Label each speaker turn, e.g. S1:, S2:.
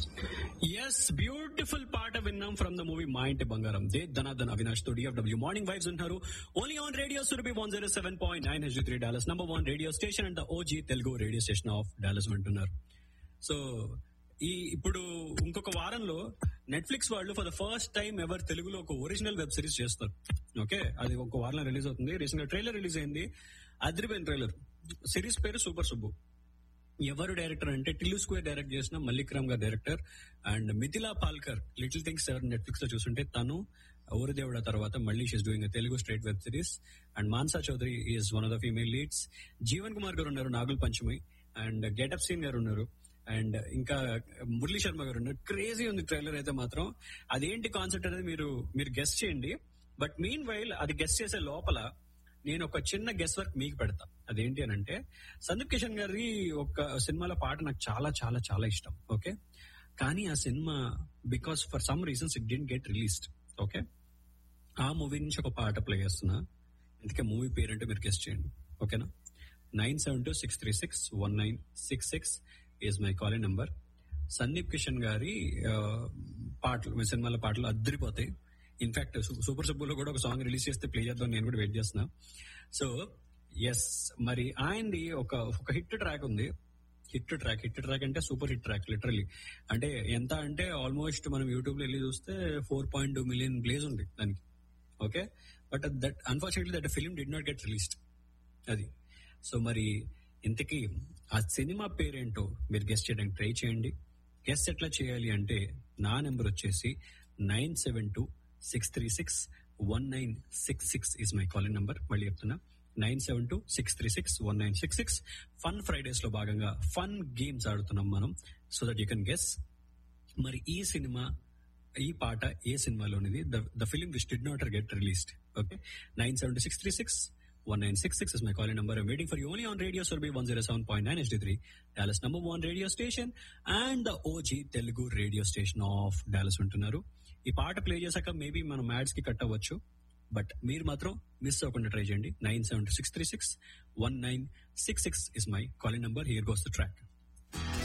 S1: yes beautiful పాట విన్నాం from the movie మా ఇంటి బంగారం దే ధనాధన్ అవినాష్ తో డిఎఫ్డబ్ల్యూ మార్నింగ్ వైబ్స్ ఉంటున్నారు only on radio Surabhi one zero seven point nine H three Dallas number one radio station and OG Telugu radio station of Dallas వింటున్నారు so ఈ ఇప్పుడు ఇంకొక వారంలో నెట్ఫ్లిక్స్ వాళ్ళు for the first time ever తెలుగులో ఒక original web series చేస్తారు okay అది ఒక వారంలో రిలీజ్ అవుతుంది రీసెంట్ గా ట్రైలర్ రిలీజ్ అయింది అద్రిపోయిన ట్రైలర్ సిరీస్ పేరు సూపర్ సుబ్బు ఎవరు డైరెక్టర్ అంటే టిల్లు స్క్వేర్ డైరెక్ట్ చేసిన Mallik Ram garu director and Mithila Palkar little things ఎవరు నెట్ఫ్లిక్స్ లో చూస్తుంటే తను ఊరిదేవుడ తర్వాత మళ్ళీ she's doing Telugu straight web series and Mansa Chaudhary is one of the female leads Jeevan Kumar garu ఉన్నారు నాగుల్ పంచమి అండ్ గెటప్ సీన్ గారు ఉన్నారు అండ్ ఇంకా మురళీ శర్మ గారు ఉన్నారు క్రేజీ ఉంది ట్రైలర్ అయితే మాత్రం అదేంటి కాన్సెప్ట్ అనేది మీరు మీరు గెస్ట్ చేయండి బట్ మీన్ వైల్ అది గెస్ట్ చేసే లోపల నేను ఒక చిన్న గెస్ వర్క్ మీకు పెడతా అదేంటి అని అంటే సందీప్ కిషన్ గారి ఒక సినిమాలో పాట నాకు చాలా చాలా చాలా ఇష్టం ఓకే కానీ ఆ cinema because for some reasons it didn't get released okay ఆ మూవీ నుంచి ఒక పాట ప్లే చేస్తున్నా అందుకే మూవీ పేరంటే మీరు గెస్ట్ చేయండి ఓకేనా nine seven two six three six one nine six six is my calling number Sandeep Kishan గారి ఆ, పాటలు మీ సినిమాల పాటలు అద్దరిపోతాయి ఇన్ఫాక్ట్ సూపర్ సబ్బులో కూడా ఒక సాంగ్ రిలీజ్ చేస్తే ప్లే చేద్దాం నేను కూడా వెయిట్ చేస్తున్నా సో ఎస్ మరి ఆయనది ఒక ఒక హిట్ ట్రాక్ ఉంది హిట్ ట్రాక్ హిట్ ట్రాక్ అంటే సూపర్ హిట్ ట్రాక్ లిటరలీ అంటే ఎంత అంటే ఆల్మోస్ట్ మనం యూట్యూబ్ లో వెళ్ళి చూస్తే four point two million plays ఉంది దానికి okay but that unfortunately that film did not get released అది సో మరి ఇంతకీ ఆ సినిమా పేరేంటో మీరు గెస్ట్ చేయడానికి ట్రై చేయండి గెస్ట్ ఎట్లా చేయాలి అంటే నా నెంబర్ వచ్చేసి nine seven two six three six one nine six six is my calling number మళ్ళీ చెప్తున్నా nine seven two six three six one nine six six fun Fridays లో భాగంగా ఫన్ గేమ్స్ ఆడుతున్నాం మనం so that you can guess మరి ఈ cinema ఈ పాట ఏ సినిమాలోనిది the film which did not get released okay nine seven six three six one nine six six is my calling number waiting for you only on radio Surabhi one zero seven point nine HD three Dallas number one radio station and the OG Telugu radio station of Dallas ఉంటున్నారు ఈ పాట play చేశాక maybe మనం ads కి cut అవ్వచ్చు but మీరు మాత్రం miss అవ్వకుండా ట్రై చేయండి nine seven six three six one nine six six is my calling number here goes the track